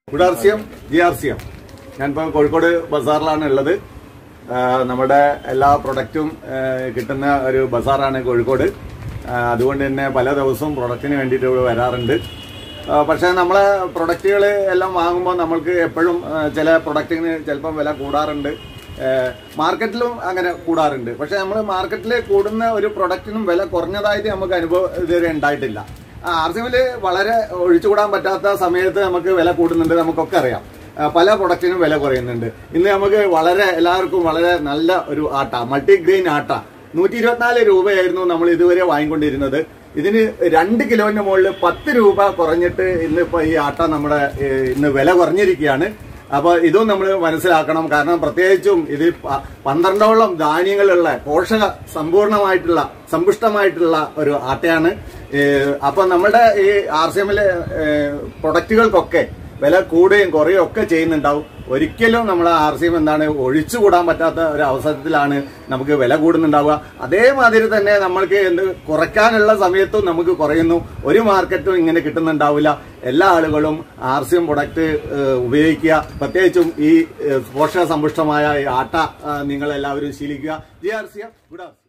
good R C M G R C M ഞാനിപ്പോൾ കോഴിക്കോട് ബസാറിലാണ് ഉള്ളത് ആ, നമ്മുടെ എല്ലാ പ്രൊഡക്റ്റും ആ, കിട്ടുന്ന ഒരു ബസാറാണ് കോഴിക്കോട് ആ, അതുകൊണ്ട് തന്നെ പല ദിവസവും പ്രൊഡക്റ്റിന് വേണ്ടിയിട്ട് ഇവിടെ വരാറുണ്ട് ആ, പക്ഷേ നമ്മളെ പ്രൊഡക്റ്റുകൾ എല്ലാം വാങ്ങുമ്പോൾ നമ്മൾക്ക് എപ്പോഴും ആ, ചില പ്രൊഡക്റ്റിന് ചിലപ്പം വില കൂടാറുണ്ട് ആ, മാർക്കറ്റിലും അങ്ങനെ കൂടാറുണ്ട് പക്ഷേ നമ്മൾ മാർക്കറ്റിൽ കൂടുന്ന ഒരു പ്രൊഡക്റ്റിനും വില കുറഞ്ഞതായിട്ട് നമുക്ക് അനുഭവം ഇതുവരെ ഉണ്ടായിട്ടില്ല ആർ സി എമ്മില് വളരെ ഒഴിച്ചുകൂടാൻ പറ്റാത്ത സമയത്ത് നമുക്ക് വില കൂടുന്നുണ്ട് നമുക്കൊക്കെ അറിയാം ആ, പല പ്രൊഡക്റ്റിനും വില കുറയുന്നുണ്ട് ഇന്ന് നമുക്ക് വളരെ എല്ലാവർക്കും വളരെ നല്ല ഒരു ആട്ട മൾട്ടിഗ്രെയിൻ ആട്ട നൂറ്റി ഇരുപത്തിനാല് രൂപയായിരുന്നു നമ്മൾ ഇതുവരെ വാങ്ങിക്കൊണ്ടിരുന്നത് ഇതിന് രണ്ട് കിലോന്റെ മുകളിൽ പത്ത് രൂപ കുറഞ്ഞിട്ട് ഇന്ന് ഇപ്പൊ ഈ ആട്ട നമ്മുടെ ഏ, ഇന്ന് വില കുറഞ്ഞിരിക്കുകയാണ് അപ്പൊ ഇതും നമ്മൾ മനസ്സിലാക്കണം കാരണം പ്രത്യേകിച്ചും ഇത് പ- പന്ത്രണ്ടോളം ധാന്യങ്ങളുള്ള പോഷക സമ്പൂർണമായിട്ടുള്ള സമ്പുഷ്ടമായിട്ടുള്ള ഒരു ആട്ടയാണ് ഏഹ് അപ്പൊ നമ്മുടെ ഈ ആർ സി എമ്മിലെ പ്രൊഡക്റ്റുകൾക്കൊക്കെ വില കൂടുകയും കുറയുകയും ഒക്കെ ചെയ്യുന്നുണ്ടാവും ഒരിക്കലും നമ്മൾ ആർ സി എം എന്താണ് ഒഴിച്ചുകൂടാൻ പറ്റാത്ത ഒരു അവസരത്തിലാണ് നമുക്ക് വില കൂടുന്നുണ്ടാവുക അതേമാതിരി തന്നെ നമ്മൾക്ക് എന്ത് കുറയ്ക്കാനുള്ള സമയത്തും നമുക്ക് കുറയുന്നു ഒരു മാർക്കറ്റും ഇങ്ങനെ കിട്ടുന്നുണ്ടാവില്ല എല്ലാ ആളുകളും ആർ സി എം പ്രൊഡക്റ്റ് ഉപയോഗിക്കുക പ്രത്യേകിച്ചും ഈ ഏഹ്, പോഷക സമ്പുഷ്ടമായ ഈ ആട്ട നിങ്ങൾ എല്ലാവരും ശീലിക്കുക G R C M good R